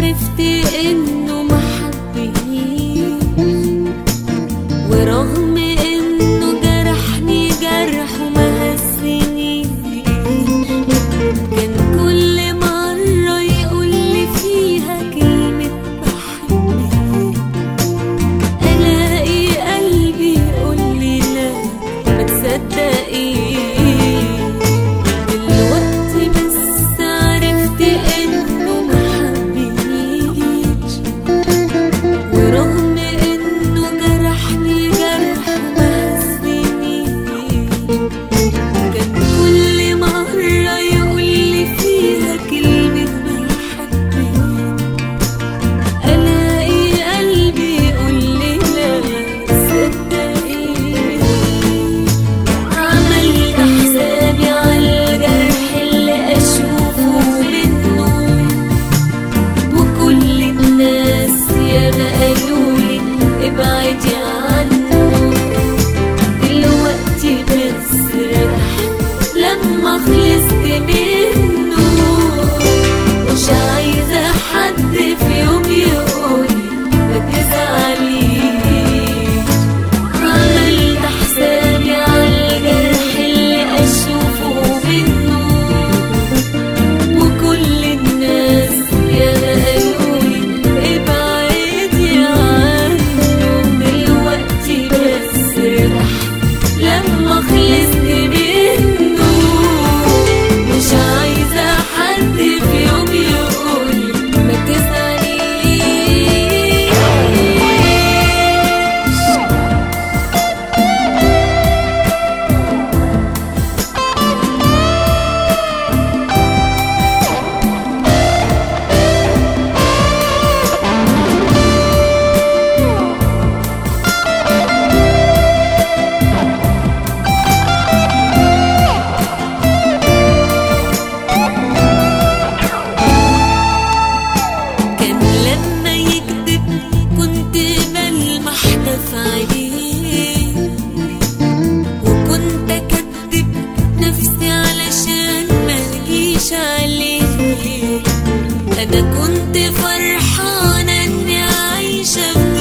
عرفت انه ما حبنيش ورغم انه جرحني جرح وما هزنيش كان كل مرة يقول لي فيها كلمة بحبك الاقي قلبي يقول لي لا ما تصدقيش دلوقتي بس عرفت انه ما حبنيش ورغم انه جرحني جرح وما هزنيش كان كل مرة يقول لي فيها كلمة بحبك الاقي قلبي يقول لي لا صدقيني عملت حسابي عالجرح اللي اشوفه منه وكل الناس ياما قالولي ابعدي عنه دلوقتي بس ريحت لما خلصت منه مش عايزة حد في يوم يقولي ما تزعليش عملت حسابي عالجرح اللي اشوفه منه وكل الناس ياما قالولي ابعدي عنه دلوقتي بس ريحت لما خلصت منه مش عايزة حد في يوم يقولي ما تزعليش كان لما يكذب كنت بلمح ده في عينيه وكنت اكذب نفسي علشان ما اجيش عليه انا كنت فرحانه اني عايشه في